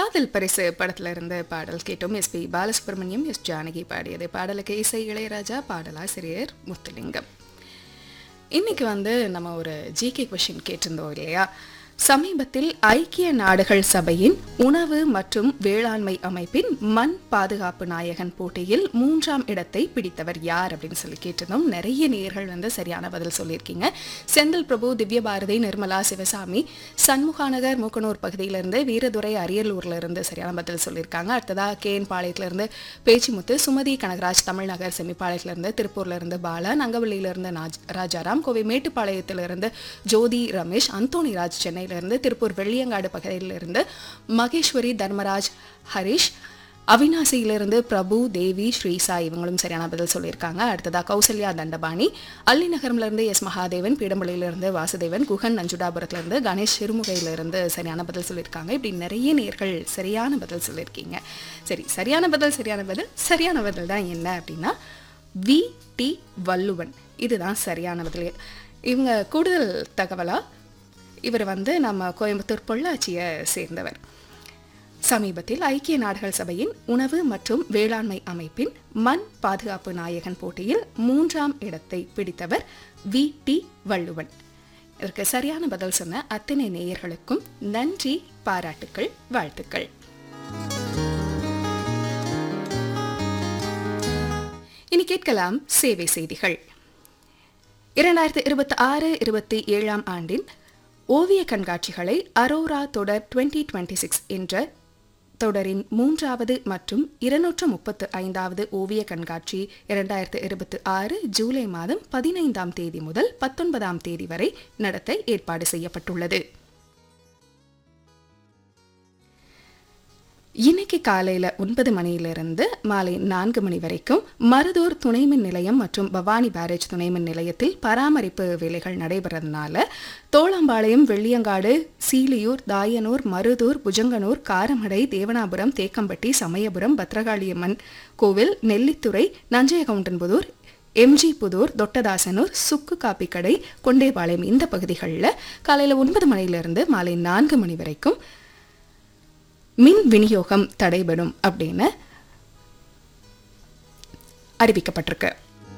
காதல் பரிசு படத்துல இருந்து பாடல் கேட்டோம் எஸ்பி பாலசுப்ரமணியம் எஸ் ஜானகி பாடியது பாடலுக்கு இசை இளையராஜா பாடலாசிரியர் முத்துலிங்கம் இன்னைக்கு வந்து நம்ம ஒரு ஜிகே கொஷின் கேட்டிருந்தோம் இல்லையா சமீபத்தில் ஐக்கிய நாடுகள் சபையின் உணவு மற்றும் வேளாண்மை அமைப்பின் மண் பாதுகாப்பு நாயகன் போட்டியில் மூன்றாம் இடத்தை பிடித்தவர் யார் அப்படின்னு சொல்லி கேட்டிருந்தோம் நிறைய நேர்கள் வந்து சரியான பதில் சொல்லியிருக்கீங்க செந்தில் பிரபு திவ்ய பாரதி நிர்மலா சிவசாமி சண்முகாநகர் மூக்கனூர் பகுதியிலிருந்து வீரதுரை அரியலூர்ல இருந்து சரியான பதில் சொல்லியிருக்காங்க அடுத்ததா கேஎன் பாளையத்திலிருந்து பேச்சிமுத்து சுமதி கனகராஜ் தமிழ்நகர் செமிப்பாளையத்திலிருந்து திருப்பூர்ல இருந்து பாலா நங்கவள்ளியிலிருந்து நாஜ்- ராஜாராம் கோவை மேட்டுப்பாளையத்திலிருந்து ஜோதி ரமேஷ் அந்தோணி ராஜ் சென்னையிலிருந்து திருப்பூர் வெள்ளியங்காடு பகுதியிலிருந்து மகேஸ்வரி தர்மராஜ் ஹரிஷ் அவினாசியிலிருந்து பிரபு தேவி ஸ்ரீசா இவங்களும் சரியான பதில் சொல்லியிருக்காங்க அடுத்ததா கௌசல்யா தண்டபாணி அள்ளிநகரம்ல இருந்து எஸ் மகாதேவன் பீடம்பள்ளியிலிருந்து வாசுதேவன் குகன் நஞ்சுடாபுரத்துல கணேஷ் சிறுமுகையிலிருந்து சரியான பதில் சொல்லியிருக்காங்க இப்படி நிறைய நேர்கள் சரியான பதில் சொல்லியிருக்கீங்க சரி சரியான பதில் சரியான பதில் சரியான பதில் தான் என்ன அப்படின்னா வி டி வள்ளுவன் இதுதான் சரியான பதில் இவங்க கூடுதல் தகவலா இவர் வந்து நம்ம கோயம்புத்தூர் பொள்ளாச்சியை சேர்ந்தவர் சமீபத்தில் ஐக்கிய நாடுகள் சபையின் உணவு மற்றும் வேளாண்மை அமைப்பின் மண் பாதுகாப்பு நாயகன் போட்டியில் மூன்றாம் இடத்தை பிடித்தவர் வி டி வள்ளுவன் இதற்கு சரியான பதில் சொன்ன அத்தனை நேயர்களுக்கும் நன்றி பாராட்டுக்கள் வாழ்த்துக்கள் இனி கேட்கலாம் சேவை செய்திகள் இரண்டாயிரத்தி இருபத்தி ஆறு இருபத்தி ஏழாம் ஆண்டின் ஓவிய கண்காட்சிகளை அரோரா தொடர் 2026 சிக்ஸ் என்ற தொடரின் மூன்றாவது மற்றும் இருநூற்று முப்பத்து ஐந்தாவது ஓவிய கண்காட்சி இரண்டாயிரத்து இருபத்தி ஆறு ஜூலை மாதம் பதினைந்தாம் தேதி முதல் பத்தொன்பதாம் தேதி வரை நடத்த ஏற்பாடு செய்யப்பட்டுள்ளது இன்னைக்கு காலையில ஒன்பது மணியிலிருந்து மாலை நான்கு மணி வரைக்கும் மருதூர் துணைமின் நிலையம் மற்றும் பவானி பேரேஜ் துணைமின் நிலையத்தில் பராமரிப்பு வேலைகள் நடைபெறதுனால தோளம்பாளையம் வெள்ளியங்காடு சீலியூர் தாயனூர் மருதூர் புஜங்கனூர் காரமடை தேவனாபுரம் தேக்கம்பட்டி சமயபுரம் பத்ரகாளியம்மன் கோவில் நெல்லித்துறை நஞ்சயகவுண்டன்புதூர் எம்ஜி புதூர் தொட்டதாசனூர் சுக்கு காப்பி கடை கொண்டேபாளையம் இந்த பகுதிகளில் காலையில் ஒன்பது மணியிலிருந்து மாலை நான்கு மணி வரைக்கும் மின் விநியோகம் தடைபடும் அப்படின்னு அறிவிக்கப்பட்டிருக்கு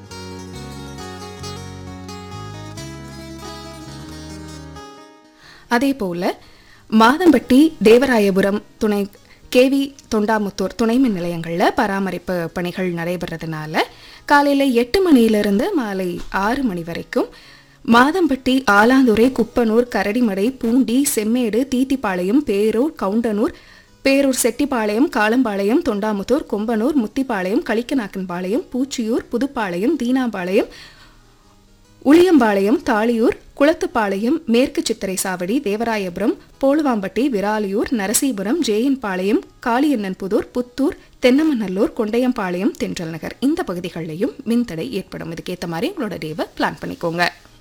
அதே போல மாதம்பட்டி தேவராயபுரம் துணை கேவி தொண்டாமுத்தூர் துணை மின் நிலையங்களில் பராமரிப்பு பணிகள் நடைபெறதுனால காலையில் எட்டு மணியிலிருந்து மாலை ஆறு மணி வரைக்கும் மாதம்பட்டி ஆலாந்துறை குப்பனூர் கரடிமடை பூண்டி செம்மேடு தீத்திப்பாளையம் பேரூர் கவுண்டனூர் பேரூர் செட்டிப்பாளையம் காலம்பாளையம் தொண்டாமுத்தூர் கொம்பனூர் முத்திப்பாளையம் களிக்கநாக்கன்பாளையம் பூச்சியூர் புதுப்பாளையம் தீனாபாளையம் உளியம்பாளையம் தாளியூர் குளத்துப்பாளையம் மேற்கு சித்திரை சாவடி தேவராயபுரம் போலுவாம்பட்டி விராலியூர் நரசீபுரம் ஜேஎன்பாளையம் காளியண்ணன்புதூர் புத்தூர் தென்னமநல்லூர் கொண்டையம்பாளையம் தென்றல் நகர் இந்த பகுதிகளிலையும் மின்தடை ஏற்படும் இதுக்கேற்ற மாதிரி உங்களோட டேவை பிளான் பண்ணிக்கோங்க